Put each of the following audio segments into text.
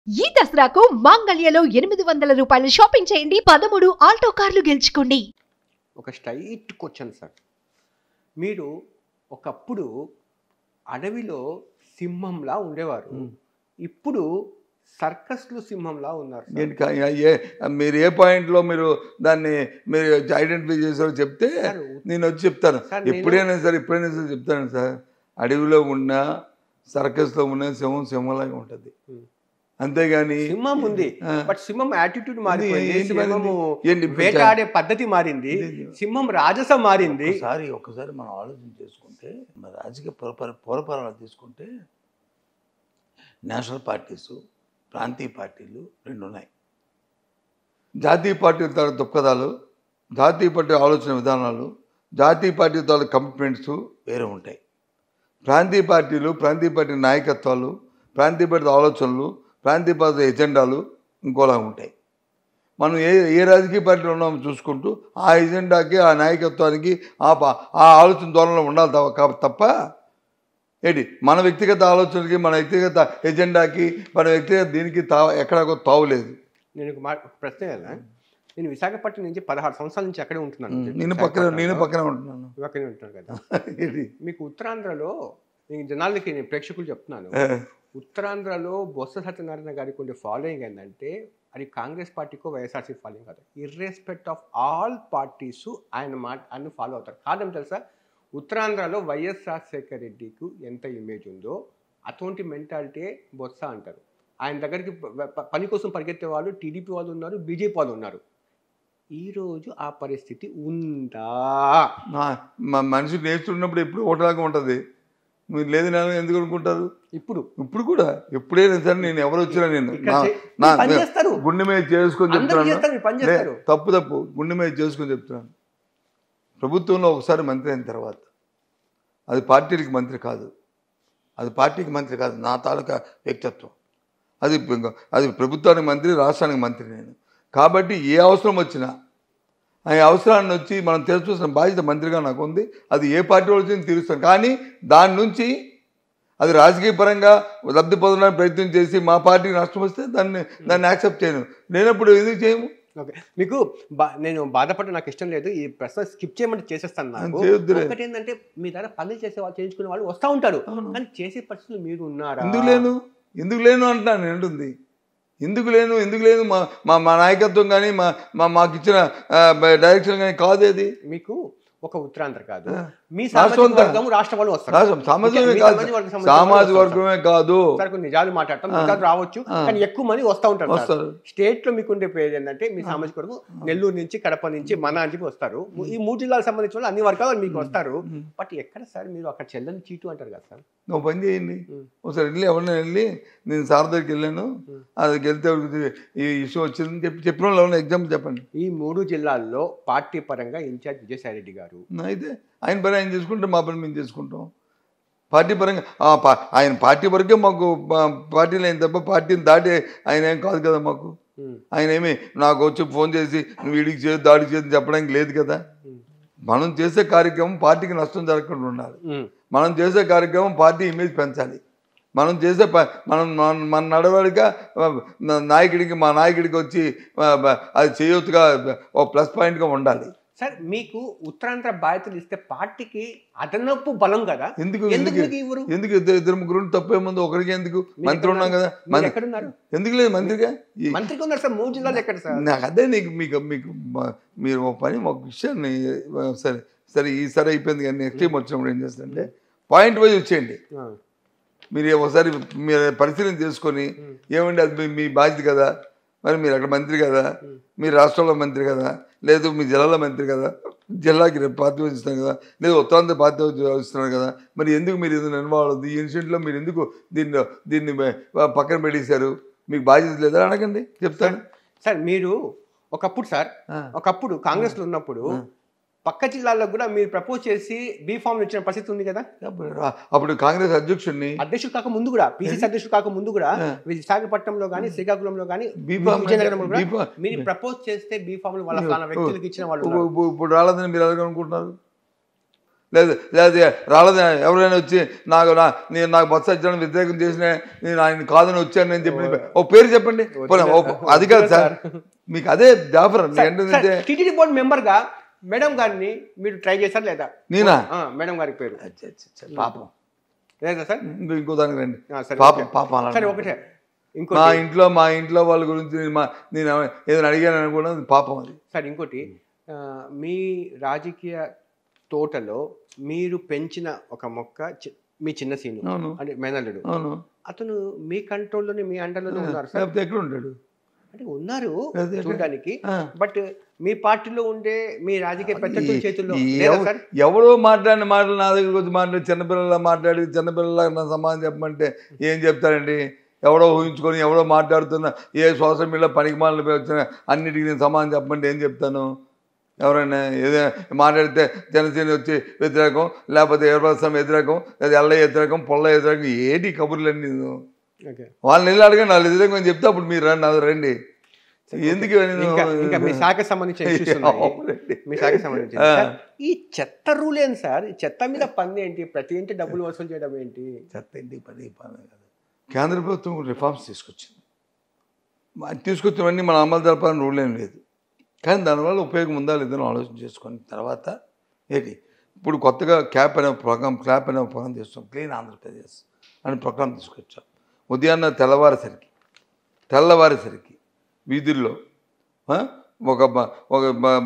ఈ దసరాకు మాంగళ్యలో ఎనిమిది వందల రూపాయలు షాపింగ్ చేయండి పదమూడు ఆల్టో కార్లు గెలుచుకోండి ఒక స్ట్రైట్ క్వశ్చన్ సార్ మీరు ఒకప్పుడు అడవిలో సింహంలా ఉండేవారు ఇప్పుడు సర్కస్లో సింహంలా ఉన్నారు సార్. ఏంటి కా- ఏ మీరు ఏ పాయింట్లో మీరు దాన్ని మీరు ఐడెంటిఫై చేసారో చెప్తే సార్, నేను వచ్చి చెప్తాను సార్, నేను- ఎప్పుడైనా సరే ఎప్పుడైనా సరే చెప్తాను సార్ అడవిలో ఉన్న సర్కస్లో ఉన్న సింహం సింహంలాగా ఉంటుంది ఉం. అంతేగాని సింహం ఉంది ఆ. బట్ సింహం యాటిట్యూడ్ మారిపోయింది ఏంటి మారింది? సింహము ఏంటి? వేటాడే పద్ధతి మారింది ఇది- సింహం రాజసం మారింది ఒకసారి ఒకసారి మనం ఆలోచన చేసుకుంటే మన రాజకీయ పురపర పురపరాలు తీసుకుంటే నేషనల్ పార్టీసు ప్రాంతీయ పార్టీలు రెండు ఉన్నాయి జాతీయ పార్టీ తాలూకు దృక్పథాలు జాతీయ పార్టీ ఆలోచన విధానాలు జాతీయ పార్టీ తాలూకు కమిట్మెంట్స్ వేరే ఉంటాయి ప్రాంతీయ పార్టీలు ప్రాంతీయ పార్టీ నాయకత్వాలు ప్రాంతీయ పార్టీ ఆలోచనలు ప్రాంతీయ పార్టీ ఎజెండాలు ఇంకోలా ఉంటాయి మనం ఏ ఏ రాజకీయ పార్టీలో ఉన్నామో చూసుకుంటూ ఆ ఎజెండాకి ఆ నాయకత్వానికి ఆ ప- ఆ ఆలోచన ధోరణిలో ఉండాలి తప్ప కా- తప్ప ఏంటి మన వ్యక్తిగత ఆలోచనకి మన వ్యక్తిగత ఎజెండాకి మన వ్యక్తిగత దీనికి తా ఎక్కడాకో తావులేదు నేను ఒక మాట ఒక ప్రశ్న కదా నేను విశాఖపట్నం నుంచి పదహారు సంవత్సరాల నుంచి అక్కడే ఉంటున్నాను నేను పక్కన నేను విశాఖపట్నంలో. పక్కనే ఉంటున్నాను నువ్వు అక్కడే ఉంటున్నాను కదా ఏంటి మీకు ఉత్తరాంధ్రలో నేను జనాలకి నేను ప్రేక్షకులు చెప్తున్నాను ఏ, ఉత్తరాంధ్రలో బొత్స సత్యనారాయణ గారికి ఉండే ఫాలోయింగ్ ఏంటంటే అది కాంగ్రెస్ పార్టీకో వైఎస్ఆర్సీ ఫాలోయింగ్ కాదు ఇర్రెస్పెక్ట్ ఆఫ్ ఆల్ పార్టీస్ ఆయన మాట ఆయన ఫాలో అవుతారు కాదని తెలుసా ఉత్తరాంధ్రలో వైఎస్ రాజశేఖర రెడ్డికి ఎంత ఇమేజ్ ఉందో అటువంటి మెంటాలిటీ బొత్స అంటారు ఆయన దగ్గరికి ప- ప- పని కోసం పరిగెత్తే వాళ్ళు టీడీపీ వాళ్ళు ఉన్నారు బీజేపీ వాళ్ళు ఉన్నారు ఈరోజు ఆ పరిస్థితి ఉందా నా- మ- మనిషి నేర్చుకున్నప్పుడు ఎప్పుడు ఒకటిలాగా ఉంటుంది మీరు లేదు నేను ఎందుకు అనుకుంటారు ఇప్పుడు ఇప్పుడు కూడా ఎప్పుడైనా సరే నేను ఎవరు వచ్చినా నేను ఇక్కడ నా- చే- నా మీరు పని చేస్తారు గుండె మీద చేసుకొని అందరూ చెప్తున్నాను చేస్తారు మీరు పని లే, చేస్తారు తప్పు తప్పు గుండె మీద చేసుకొని చెప్తున్నాను ప్రభుత్వంలో ఒకసారి మంత్రి అయిన తర్వాత అది పార్టీలకు మంత్రి కాదు అది పార్టీకి మంత్రి కాదు నా తాలూకా వ్యక్తిత్వం అది ఇంకో- అది ప్రభుత్వానికి మంత్రి రాష్ట్రానికి మంత్రి నేను కాబట్టి ఏ అవసరం వచ్చినా ఆ అవసరాన్ని వచ్చి మనం తెలుసుకోవాల్సిన బాధ్యత మంత్రిగా నాకు ఉంది అది ఏ పార్టీ వచ్చింది తీరుస్తాను కానీ దాని నుంచి అది రాజకీయ పరంగా లబ్ధి పొందడానికి ప్రయత్నం చేసి మా పార్టీకి నష్టం వస్తే దాన్ని దాన్ని యాక్సెప్ట్ చేయను లేనప్పుడు ఎందుకు చేయము ఓకే మీకు బా- నేను బాధపడడం నాకు ఇష్టం లేదు ఈ ప్రశ్న స్కిప్ చేయమంటే చేసేస్తాను నాకు చేయొద్దులే. ఒకటి ఏంటంటే మీ దగ్గర పనులు చేసే వాళ్ళు చేయించుకునే వాళ్ళు వస్తూ ఉంటారు అవును. కానీ చేసే పరిస్థితులు మీరు ఉన్నారా ఎందుకు లేను ఎందుకు లేను అంటున్నాను నేను అంటుంది ఎందుకు లేను ఎందుకు లేదు మా మా మా నాయకత్వం కానీ మా మా మాకు ఇచ్చిన డైరెక్షన్ కానీ కాదు అది మీకు ఒక ఉత్తరాంధ్ర కాదు ఆ. మీ సామాజిక రాష్ట్రం అంతా. వర్గం రాష్ట్ర వాళ్ళు వస్తారు రాష్ట్రం సామాజికమే మీ కాదు సామాజిక వర్గం సంబంధించిన సామాజిక వాళ్ళు వస్తారు. వర్గమే కాదు సార్ కొన్ని నిజాలు మాట్లాడతాం ఆ. మిగతాది రావచ్చు ఆ. కానీ ఎక్కువ మంది వస్తూ ఉంటారు సార్. వస్తారు స్టేట్ లో మీకుండే పేరు ఏంటంటే మీ సామాజిక వర్గం నెల్లూరు నుంచి కడప నుంచి మన అని చెప్పి వస్తారు ఈ మూడు జిల్లాలకు సంబంధించిన వాళ్ళు అన్ని వర్గాలు మీకు వస్తారు ఉమ్. బట్ ఎక్కడ సార్ మీరు అక్కడ చెల్లని చీటు అంటారు కదా సార్ నువ్వు పని చేయండి ఉమ్. ఒకసారి వెళ్ళి ఎవరిని వెళ్ళి నేను సార్ దగ్గరికి వెళ్ళాను ఉమ్. అది వెళ్తే ఎవరికి ఈ ఇష్యూ వచ్చిందని చెప్పి చెప్పిన వాళ్ళు ఎవరైనా ఎగ్జాంపుల్ చెప్పండి ఈ మూడు జిల్లాల్లో పార్టీ పరంగా ఇన్ఛార్జ్ విజయసాయి రెడ్డి గారు అయితే ఆయన పని ఆయన చేసుకుంటే మా పని మేము చేసుకుంటాం పార్టీ పరంగా ఆ, పా- ఆయన పార్టీ వరకే మాకు పా- పార్టీలు అయిన తప్ప పార్టీని దాటి ఆయన ఏం కాదు కదా మాకు ఉమ్, ఆయన ఏమి నాకు వచ్చి ఫోన్ చేసి నువ్వు వీడికి చేయదు దాడికి చేయదు చెప్పడానికి లేదు కదా ఉమ్, మనం చేసే కార్యక్రమం పార్టీకి నష్టం జరగకుండా ఉండాలి ఉమ్, మనం చేసే కార్యక్రమం పార్టీ ఇమేజ్ పెంచాలి మనం చేసే ప- మనం మన మన నడవడిక ఆ, నా- నాయకుడికి మా నాయకుడికి వచ్చి ఆ, బ- అది చేయొచ్చుగా ఓ ప్లస్ పాయింట్గా ఉండాలి సార్ మీకు ఉత్తరాంధ్ర బాధ్యతలు ఇస్తే పార్టీకి అదనపు బలం కదా ఎందుకు ఎందుకు ఎందుకు మీకు ఇవ్వరు ఎందుకు ఇద్దరు ఇద్దరు ముగ్గురు తప్పేముంది ఒకరికి ఎందుకు మంత్రి ఉన్నాం కదా మీరు మన- ఎక్కడున్నారు ఎందుకు లేదు మంత్రిగా ఈ- మంత్రికి ఉన్నారు సార్ మూడు జిల్లాలు ఎక్కడ సార్ నాకు అదే నీకు మీకు మీకు మ- మీరు ఒక పని ఒక విషయాన్ని ఆ, సరే సరే ఈసారి అయిపోయింది కానీ నెక్స్ట్ టైం వచ్చినప్పుడు ఏం చేస్తారంటే పాయింట్ వైజ్ వచ్చేయండి ఆ, మీరు ఒకసారి మీరు పరిశీలన చేసుకొని ఉమ్. ఏమండి అది మీ- మీ బాధ్యత కదా మరి మీరు అక్కడ మంత్రి కదా ఉమ్. మీరు రాష్ట్రంలో మంత్రి కదా లేదు మీ జిల్లాలో మంత్రి కదా జిల్లాకి రేపు ప్రాతినిధ్యం ఇస్తున్నారు కదా లేదు ఉత్తరాంధ్ర ప్రాతినిధ్యం ఇస్తున్నారు కదా మరి ఎందుకు మీరు ఎందుకు ఇన్వాల్వ్ అవుతుంది ఈ ఇన్సిడెంట్లో మీరు ఎందుకు దీన్ని దీన్ని ప- పక్కన పెట్టేశారు మీకు బాధ్యత లేదా అడగండి చెప్తాను సార్ మీరు ఒకప్పుడు సార్ ఆ. ఒకప్పుడు కాంగ్రెస్ లో ఉన్నప్పుడు పక్క జిల్లాల్లో కూడా మీరు ప్రపోజ్ చేసి బీ ఫామ్ ఇచ్చిన పరిస్థితి ఉంది కదా అప్పుడు అప్పుడు కాంగ్రెస్ అధ్యక్షుడిని అధ్యక్షుడు కాక ముందు కూడా పిసిసి అధ్యక్షుడు కాక ముందు కూడా ఆ. విశాఖపట్నంలో కానీ శ్రీకాకుళంలో కానీ బీఫామ్ విజయనగరంలో కూడా బీఫామ్ మీరు ప్రపోజ్ చేస్తే బీ ఫామ్ వాళ్ళ ఫలానా వ్యక్తులకు ఇచ్చిన వాళ్ళు ఇప్పుడు- ఉన్నారు. ఇప్పుడు ఇప్పుడు రాలేదని మీరు ఎలాగ అనుకుంటున్నారు లేదు లేదా రాలేదా ఎవరైనా వచ్చి నాకు నా నేను నాకు బస్సు వచ్చాను వ్యతిరేకం చేసిన నేను ఆయన కాదని వచ్చాను నేను చెప్పి ఓ పేరు చెప్పండి పోనీ, ఓ- అది కాదు సార్ మీకు అదే జాఫర్ ఏంటంటే టీటీడీ బోర్డు మెంబర్ గా మేడం గారిని మీరు ట్రై చేశారు లేదా నేనా ఆ, మేడం గారి పేరు అచ్చా, అచ్చా, అచ్చా, పాపం లేదా సార్ ఇంకో ఇంకో దానికి రండి ఆ, సరే, పాపం ఓకే. పాపం అలా సరే ఒకటే ఇంకో మా ఇంట్లో మా ఇంట్లో వాళ్ళ గురించి నేను మా నేను ఏదైనా అడిగాను అనుకోవడం అది పాపం అది సార్ ఇంకోటి ఆ, మీ రాజకీయ తోటలో మీరు పెంచిన ఒక మొక్క చి- మీ చిన్న సీను అవును అంటే మేనల్లుడు అవును అతను మీ కంట్రోల్లోనే మీ అండర్లోనే ఉన్నారు సార్ లేకపోతే ఎక్కడ ఉంటాడు అంటే ఉన్నారు అదే, అదే. చూడడానికి ఆ. బట్ మీ పార్టీలో ఉండే మీ రాజకీయ పెద్దల ఈ- చేతుల్లో ఈ లేదా ఎవ- సార్ ఎవరో మాట్లాడిన మాటలు నా దగ్గరికి వచ్చి మాట్లాడి చిన్నపిల్లల మాట్లాడి చిన్నపిల్లల నా సమాధానం చెప్పమంటే ఏం చెప్తారండి ఎవడో ఊహించుకొని ఎవడో మాట్లాడుతున్న ఏ సోషల్ మీడియా పనికి మాటలు వచ్చిన అన్నిటికీ నేను సమాధానం చెప్పమంటే ఏం చెప్తాను ఎవరైనా ఏదైనా మాట్లాడితే జనసేన వచ్చి వ్యతిరేకం లేకపోతే ఎవరిసం వ్యతిరేకం లేదా ఎల్ల వ్యతిరేకం పొల్ల వ్యతిరేకం ఏంటి ఈ కబుర్లన్నీ ఓకే వాళ్ళని వెళ్ళి అడగండి వాళ్ళు వ్యతిరేకం చెప్తే అప్పుడు మీరు రండి అది రండి ఎందుకు ఇవన్నీ ఇంకా ఇంకా మీ శాఖ సంబంధించిన issues ఉన్నాయి. అవునండి. మీ శాఖ సంబంధించి ఆ. సార్, ఈ చెత్త రూల్ ఏంటి సార్ ఈ చెత్త మీద పన్ను ఏంటి ప్రతి ఇంటి డబ్బులు వసూలు చేయడం ఏంటి చెత్త ఇంటికి పని పని కాదు కేంద్ర ప్రభుత్వం రిఫార్మ్స్ తీసుకొచ్చింది మా- తీసుకొచ్చినవన్నీ మన అమలు జరపాలని రూల్ ఏం లేదు కానీ దానివల్ల ఉపయోగం ఉందా లేదని ఆలోచన చేసుకొని తర్వాత ఏంటి ఇప్పుడు కొత్తగా క్యాప్ అనే ప్రోగ్రామ్ క్లాప్ అనే ప్రోగ్రామ్ చేస్తాం క్లీన్ ఆంధ్రప్రదేశ్ అనే ప్రోగ్రామ్ తీసుకొచ్చాం ఉదయాన్నే తెల్లవారేసరికి తెల్లవారేసరికి వీధుల్లో ఆ, ఒక బ- ఒక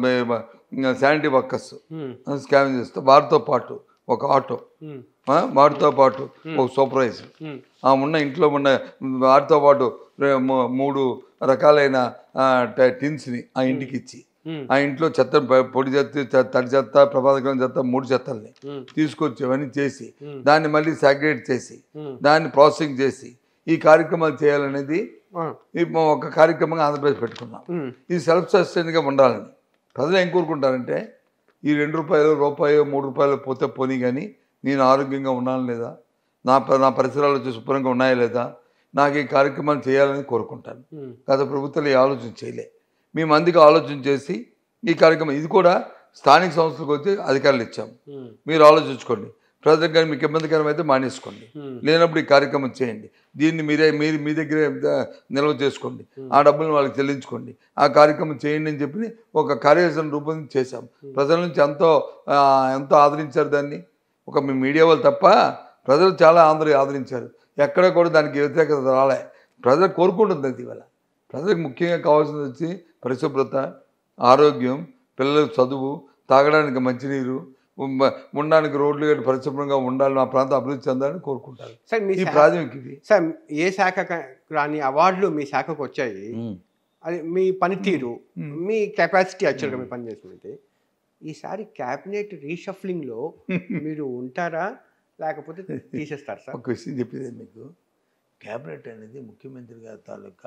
శానిటరీ వర్కర్స్ ఉమ్, స్కాన్ చేస్తే వారితో పాటు ఒక ఆటో ఉమ్, ఆ, వాటితో పాటు ఒక సూపర్వైజర్ ఉమ్, ఆ ఉన్న ఇంట్లో ఉన్న వాటితో పాటు రే- మూ- మూడు రకాలైన ఆ, ట- టిన్స్ని ఆ ఇంటికి ఇచ్చి ఉమ్, ఆ ఇంట్లో చెత్త ప- పొడి చెత్త చె- తడి చెత్త ప్రమాదకరం చెత్త మూడు చెత్తల్ని ఉమ్, తీసుకొచ్చి అవన్నీ చేసి Hmm. దాన్ని మళ్ళీ సాగ్రేట్ చేసి ఉమ్, దాన్ని ప్రాసెసింగ్ చేసి ఈ కార్యక్రమాలు చేయాలనేది ఆ, ఈ మ- ఒక కార్యక్రమంగా ఆంధ్రప్రదేశ్ పెట్టుకున్నాం ఉమ్, ఇది సెల్ఫ్ సస్టైన్గా ఉండాలని ప్రజలు ఏం కోరుకుంటారంటే ఈ రెండు రూపాయలు రూపాయలు మూడు రూపాయలు పోతే పోనీ కానీ నేను ఆరోగ్యంగా ఉన్నాను లేదా నా ప- నా పరిసరాలు వచ్చి శుభ్రంగా ఉన్నాయా లేదా నాకు ఈ కార్యక్రమాలు చేయాలని కోరుకుంటాను ఉమ్, గత ప్రభుత్వాలు ఈ ఆలోచన చేయలే మేము అందుకు ఆలోచన చేసి ఈ కార్యక్రమం ఇది కూడా స్థానిక సంస్థలకు వచ్చి అధికారులు ఇచ్చాము ఉమ్, మీరు ఆలోచించుకోండి ప్రజలకు కానీ మీకు ఇబ్బందికరం అయితే మానేసుకోండి ఉమ్, లేనప్పుడు ఈ కార్యక్రమం చేయండి దీన్ని మీరే మీరు మీ దగ్గరే ఆ, నిల్వ చేసుకోండి ఆ డబ్బులను వాళ్ళకి చెల్లించుకోండి ఆ కార్యక్రమం చేయండి అని చెప్పి ఒక కార్యాచరణ రూపొందించి చేశాం ప్రజల నుంచి ఎంతో ఆ, ఎంతో ఆదరించారు దాన్ని ఒక మీ మీడియా వాళ్ళు తప్ప ప్రజలు చాలా ఆంధ్ర ఆదరించారు ఎక్కడ కూడా దానికి వ్యతిరేకత రాలే ప్రజలు కోరుకుంటుంది అది ఇవాళ ప్రజలకు ముఖ్యంగా కావాల్సింది వచ్చి పరిశుభ్రత ఆరోగ్యం పిల్లల చదువు తాగడానికి మంచినీరు ఉమ్మ- ఉండడానికి రోడ్లు గట్టి పరిశుభ్రంగా ఉండాలి నా ప్రాంతం అభివృద్ధి చెందాలని కోరుకుంటారు సార్ మీ ఈ శా- ప్రాథమిక ఇది సార్ ఏ శాఖ క- రాని అవార్డులు మీ శాఖకు వచ్చాయి అది మీ పనితీరు మీ కెపాసిటీ యాక్చువల్గా మీ పని చేసినట్టు ఈసారి క్యాబినెట్ రీషఫ్లింగ్ లో మీరు ఉంటారా లేకపోతే తీసేస్తారు సార్ ఒక విషయం చెప్పేది మీకు క్యాబినెట్ అనేది ముఖ్యమంత్రి గారి తాలూకా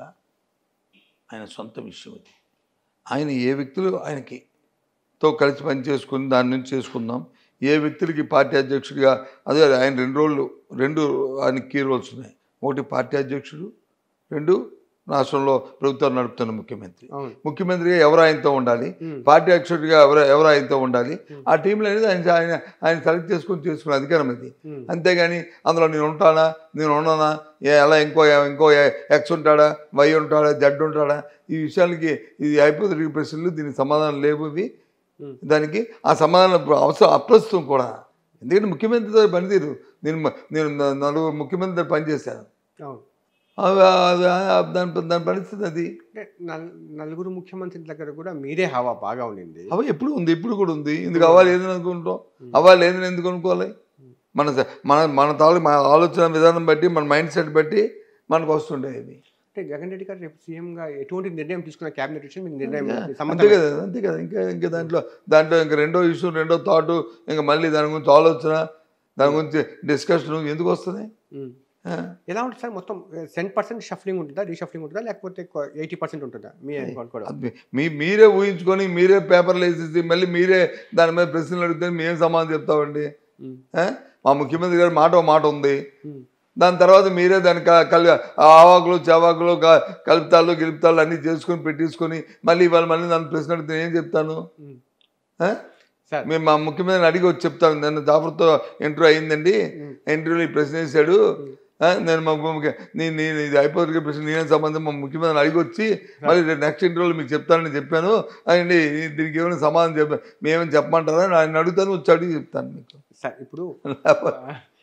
ఆయన సొంత విషయం అది ఆయన ఏ వ్యక్తులు ఆయనకి తో కలిసి పని చేసుకుని దాని నుంచి చేసుకుందాం ఏ వ్యక్తులకి పార్టీ అధ్యక్షుడిగా అదే ఆయన రెండు రోళ్ళు రెండు ఆయన కీ రోల్స్ ఉన్నాయి ఒకటి పార్టీ అధ్యక్షుడు రెండు రాష్ట్రంలో ప్రభుత్వం నడుపుతున్న ముఖ్యమంత్రి అవును ముఖ్యమంత్రిగా ఎవరు ఆయనతో ఉండాలి Hmm. పార్టీ అధ్యక్షుడిగా ఎవరు ఎవరు ఆయనతో ఉండాలి ఆ టీంలో అనేది ఆయన ఆయన ఆయన సెలెక్ట్ చేసుకొని చేసుకునే అధికారం అది Hmm. అంతేగాని అందులో నేను ఉంటానా నేను ఉన్నానా ఏ ఎలా ఇంకో ఇంకో ఎక్స్ ఉంటాడా వై ఉంటాడా జడ్ ఉంటాడా ఈ విషయాలకి ఇది అయిపోతుంది ప్రశ్నలు దీనికి సమాధానం లేవు ఇవి Hmm. దానికి ఆ సమాధానం ఇప్పుడు అవసరం అప్రస్తుతం కూడా ఎందుకంటే ముఖ్యమంత్రితో పనితీరు నేను మ- నేను న- నలుగురు ముఖ్యమంత్రితో పనిచేశాను అవును అవి- అవి- అవి- దాని దాని పరిస్థితి అది అంటే నల్- నలుగురు ముఖ్యమంత్రుల దగ్గర కూడా మీరే హవా బాగా ఉండింది అవి ఎప్పుడు ఉంది ఇప్పుడు కూడా ఉంది ఇందుకు అవ్వాలి ఏదని అనుకుంటాం అవ్వాలి ఏదని ఎందుకు అనుకోవాలి మన స- మన మన తాలూ మన ఆలోచన విధానం బట్టి మన మైండ్ సెట్ బట్టి మనకు వస్తుంటాయి అవి అంటే జగన్ రెడ్డి గారు రేపు సీఎం గా ఎటువంటి నిర్ణయం తీసుకున్న క్యాబినెట్ విషయం మీకు నిర్ణయం అంతే సంబంధం కదా అంతే కదా ఇంకా ఇంకా దాంట్లో దాంట్లో ఇంకా రెండో ఇష్యూ రెండో థాట్ ఇంకా మళ్ళీ దాని గురించి ఆలోచన దాని గురించి డిస్కషన్ ఎందుకు వస్తున్నాయి ఉమ్. ఆ? ఎలా ఉంటుంది సార్ మొత్తం సెంట్ పర్సెంట్ షఫ్లింగ్ ఉంటుందా రీషఫ్లింగ్ ఉంటుందా లేకపోతే ఎయిటీ పర్సెంట్ ఉంటుందా మీ అనుకోవడం కూడా అది మీ మీరే ఊహించుకొని మీరే పేపర్లు వేసేసి మళ్ళీ మీరే దాని మీద ప్రశ్నలు అడిగితే మేము సమాధానం చెప్తామండి ఉమ్. ఆ? మా ముఖ్యమంత్రి గారి మాట ఓ మాట ఉంది ఉమ్. దాని తర్వాత మీరే దాని క- కలి ఆవాకులు చవాకులు క- కలుపుతాలు గిలుపుతాలు అన్నీ చేసుకొని పెట్టేసుకొని మళ్ళీ ఇవాళ మళ్ళీ నన్ను ప్రశ్న అడిగితే ఏం చెప్తాను ఉమ్. ఆ? సార్ మేము మా ముఖ్యమంత్రిని అడిగి వచ్చి చెప్తాను నన్ను జాఫర్తో ఇంటర్వ్యూ అయిందండి ఇంటర్వ్యూలో ఈ ప్రశ్న వేశాడు ఆ, నేను మా ముఖ్య- నీ నేను ఇది అయిపోతుంది ప్రశ్న నేనే సంబంధం మా ముఖ్యమంత్రిని అడిగి వచ్చి మళ్ళీ నెక్స్ట్ ఇంటర్వ్యూలో మీకు చెప్తానని చెప్పాను అండి దీనికి ఏమైనా సమాధానం చెప్ప మేమేమైనా చెప్పమంటారా ఆయన అడుగుతాను వచ్చి అడిగి చెప్తాను మీకు సార్ ఇప్పుడు లేకపోతే